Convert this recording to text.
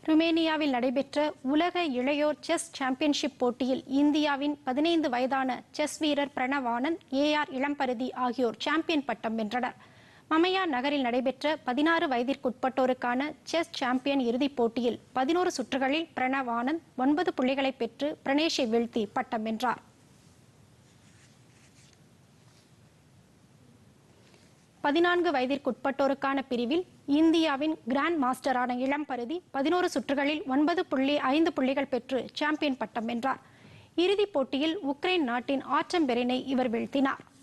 ருமேனியாவில் நடைபெற்ற உலக இளையோர் செஸ் சாம்பியன்ஷிப் போட்டியில் இந்தியாவின் பதினைந்து வயதான செஸ் வீரர் பிரணவ் ஆனந்த் ஏ ஆர் இளம்பருதி ஆகியோர் சாம்பியன் பட்டம் வென்றனர் மமையா நகரில் நடைபெற்ற பதினாறு வயதிற்குட்பட்டோருக்கான செஸ் சாம்பியன் இறுதிப் போட்டியில் பதினோரு சுற்றுகளில் பிரணவ் ஆனந்த் ஒன்பது புள்ளிகளை பெற்று பிரணேஷை வீழ்த்தி பட்டம் வென்றார் பதினான்கு வயதிற்குட்பட்டோருக்கான பிரிவில் இந்தியாவின் கிராண்ட் மாஸ்டரான இளம்பருதி பதினோரு சுற்றுகளில் ஒன்பது புள்ளி ஐந்து புள்ளிகள் பெற்று சாம்பியன் பட்டம் வென்றார் இறுதிப் போட்டியில் உக்ரைன் நாட்டின் ஆட்டம் பெரினை இவர் வீழ்த்தினார்